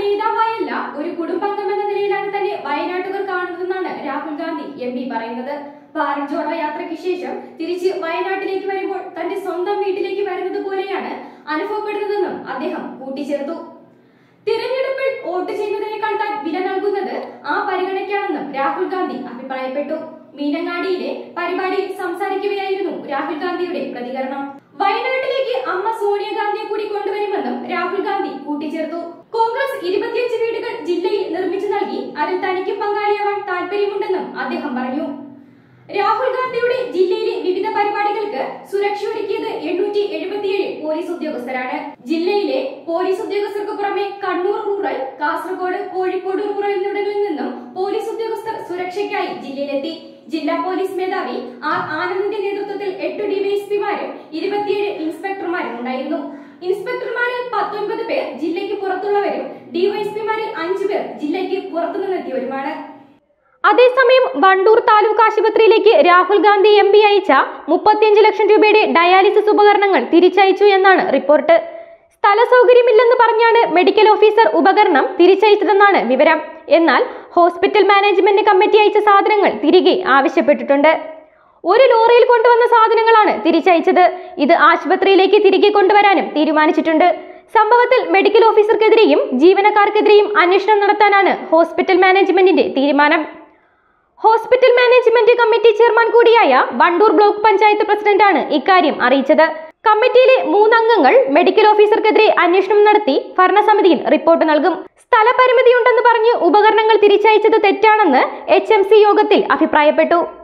നേതാവായല്ല ഒരു കുടുംബാംഗം എന്ന നിലയിലാണ് തന്നെ വയനാട്ടുകാർ കാണുന്നതെന്നാണ് രാഹുൽ ഗാന്ധി എം പി പറയുന്നത് ഭാരത് ജോഡോ യാത്രയ്ക്ക് ശേഷം തിരിച്ച് വയനാട്ടിലേക്ക് വരുമ്പോൾ തന്റെ സ്വന്തം വീട്ടിലേക്ക് വരുന്നത് പോലെയാണ് അനുഭവപ്പെടുന്നതെന്നും അദ്ദേഹം കൂട്ടിച്ചേർത്തു തിരഞ്ഞെടുപ്പിൽ വോട്ട് ചെയ്യുന്നതിനേക്കാൾ താൻ വില നൽകുന്നത് ആ പരിഗണനയ്ക്കാണെന്നും രാഹുൽ ഗാന്ധി അഭിപ്രായപ്പെട്ടു മീനങ്ങാടിയിലെ പരിപാടിയിൽ സംസാരിക്കുകയായിരുന്നു രാഹുൽ ഗാന്ധിയുടെ പ്രതികരണം വയനാട്ടിലേക്ക് അമ്മ സോണിയാഗാന്ധിയെ കൂടി കൊണ്ടുവരുമെന്നും രാഹുൽ ഗാന്ധി കൂട്ടിച്ചേർത്തു കോൺഗ്രസ് ഇരുപത്തിയഞ്ച് വീടുകൾ ജില്ലയിൽ നിർമ്മിച്ചു നൽകി അതിൽ തനിക്ക് പങ്കാളിയാവാൻ താല്പര്യമുണ്ടെന്നും അദ്ദേഹം പറഞ്ഞു രാഹുൽ ഗാന്ധിയുടെ ജില്ലയിലെ വിവിധ പരിപാടികൾക്ക് സുരക്ഷ ഒരുക്കിയത് എണ്ണൂറ്റി എഴുപത്തിയേഴ് പോലീസ് ഉദ്യോഗസ്ഥരാണ് ജില്ലയിലെ പോലീസ് ഉദ്യോഗസ്ഥർക്ക് പുറമെ കണ്ണൂർ റൂറൽ കാസർഗോഡ് കോഴിക്കോട് റൂറൽ എന്നിവിടങ്ങളിൽ നിന്നും പോലീസ് ഉദ്യോഗസ്ഥർ സുരക്ഷയ്ക്കായി ജില്ലയിലെത്തി ജില്ലാ പോലീസ് മേധാവി ആർ ആനന്ദിന്റെ നേതൃത്വത്തിൽ എട്ട് ഡിവൈഎസ്പിമാരും ഇരുപത്തിയേഴ് ഇൻസ്പെക്ടർമാരും ഉണ്ടായിരുന്നു ഇൻസ്പെക്ടർമാരിൽ പത്തൊൻപത് പേർ ജില്ലയ്ക്ക് പുറത്തുള്ളവരും ഡിവൈഎസ്പിമാരിൽ അഞ്ചു പേർ ജില്ലയ്ക്ക് പുറത്തുനിന്നെത്തിയവരുമാണ് അതേസമയം വണ്ടൂർ താലൂക്ക് ആശുപത്രിയിലേക്ക് രാഹുൽ ഗാന്ധി എം പി അയച്ച മുപ്പത്തിയഞ്ച് ലക്ഷം രൂപയുടെ ഡയാലിസിസ് ഉപകരണങ്ങൾ തിരിച്ചയച്ചു എന്നാണ് റിപ്പോർട്ട് സ്ഥല സൗകര്യമില്ലെന്ന് പറഞ്ഞാണ് മെഡിക്കൽ ഓഫീസർ ഉപകരണം തിരിച്ചയച്ചതെന്നാണ് വിവരം എന്നാൽ ഹോസ്പിറ്റൽ മാനേജ്മെന്റ് കമ്മിറ്റി അയച്ച സാധനങ്ങൾ തിരികെ ആവശ്യപ്പെട്ടിട്ടുണ്ട് ഒരു ലോറിയിൽ കൊണ്ടുവന്ന സാധനങ്ങളാണ് തിരിച്ചയച്ചത് ഇത് ആശുപത്രിയിലേക്ക് തിരികെ കൊണ്ടുവരാനും തീരുമാനിച്ചിട്ടുണ്ട് സംഭവത്തിൽ മെഡിക്കൽ ഓഫീസർക്കെതിരെയും ജീവനക്കാർക്കെതിരെയും അന്വേഷണം നടത്താനാണ് ഹോസ്പിറ്റൽ മാനേജ്മെന്റിന്റെ തീരുമാനം ഹോസ്പിറ്റൽ മാനേജ്മെന്റ് കമ്മിറ്റി ചെയർമാൻ കൂടിയായ വണ്ടൂർ ബ്ലോക്ക് പഞ്ചായത്ത് പ്രസിഡന്റാണ് ഇക്കാര്യം അറിയിച്ചത് കമ്മിറ്റിയിലെ മൂന്നംഗങ്ങൾ മെഡിക്കൽ ഓഫീസർക്കെതിരെ അന്വേഷണം നടത്തി ഭരണസമിതിയിൽ റിപ്പോർട്ട് നൽകും സ്ഥലപരിമിതിയുണ്ടെന്ന് പറഞ്ഞ് ഉപകരണങ്ങൾ തിരിച്ചയച്ചത് തെറ്റാണെന്ന് എച്ച് യോഗത്തിൽ അഭിപ്രായപ്പെട്ടു